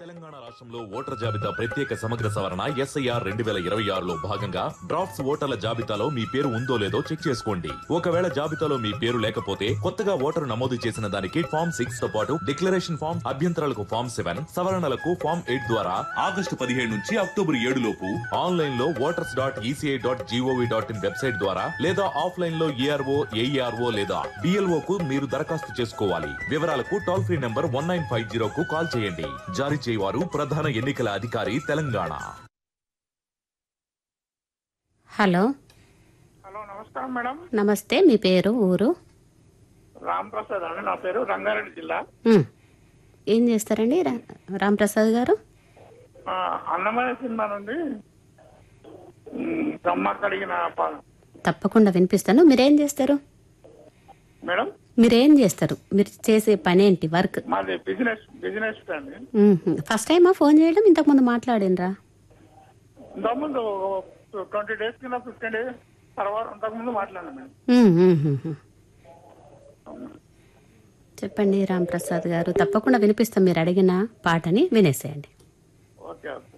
తెలంగాణ రాష్ట్రంలో ఓటర్ జాబితా ప్రత్యేక సమగ్ర సవరణ ఎస్ఐఆర్ రెండు వేల ఇరవై ఆరులో భాగంగా డ్రాఫ్ట్స్ ఓటర్ల జాబితాలో మీ పేరు ఉందో లేదో చెక్ చేసుకోండి ఒకవేళ జాబితాలో మీ పేరు లేకపోతే కొత్తగా ఓటరు నమోదు చేసిన దానికి ఫామ్ సిక్స్ తో పాటు డిక్లరేషన్ ఫామ్ అభ్యంతరాలకు ఫామ్ సెవెన్ సవరణలకు ఫామ్ ఎయిట్ ద్వారా ఆగస్టు పదిహేడు నుంచి అక్టోబర్ ఏడు లోపు ఆన్లైన్ లో voters dot ECI dot GOV dot in website ద్వారా లేదా ఆఫ్లైన్ లో ఏఆర్ఓ ఏఈఆర్ఓ లేదా బిఎల్ఓ కు మీరు దరఖాస్తు చేసుకోవాలి వివరాలకు toll free number one nine five zero కు కాల్ చేయండి జారీ చేయవారు ప్రధాన ఎన్నికల అధికారి తెలంగాణ హలో హలో నమస్కారం మేడం నమస్తే మీ పేరు ఊరు రామ్ ప్రసాద్ అండి నా పేరు రంగారెడ్డి జిల్లా ఉమ్. ఏం చేస్తారండి రా- రాంప్రసాద్ గారు ఆ, అన్నమయ్య సినిమా నుండి మ్, బ్రహ్మ కడిగిన ప- తప్పకుండా వినిపిస్తాను మీరేం చేస్తారు మేడం మీరేం చేస్తారు మీరు చేసే పని ఏంటి వర్క్ మాది బిజినెస్ బిజినెస్ అండి ఉహుం. ఫస్ట్ టైమా ఫోన్ చేయడం ఇంతకుముందు మాట్లాడినరా ఇంతకుముందు ట్వంటీ డేస్ కింద ఫిఫ్టీన్ డేస్ తర్వాత అంతకుముందు మాట్లాడాను మేడం ఉమ్, ఉహుం, ఉహుం. చెప్పండి రాంప్రసాద్ గారు తప్పకుండా వినిపిస్తాం మీరు అడిగిన పాటని వినేసేయండి ఓకే ఓకే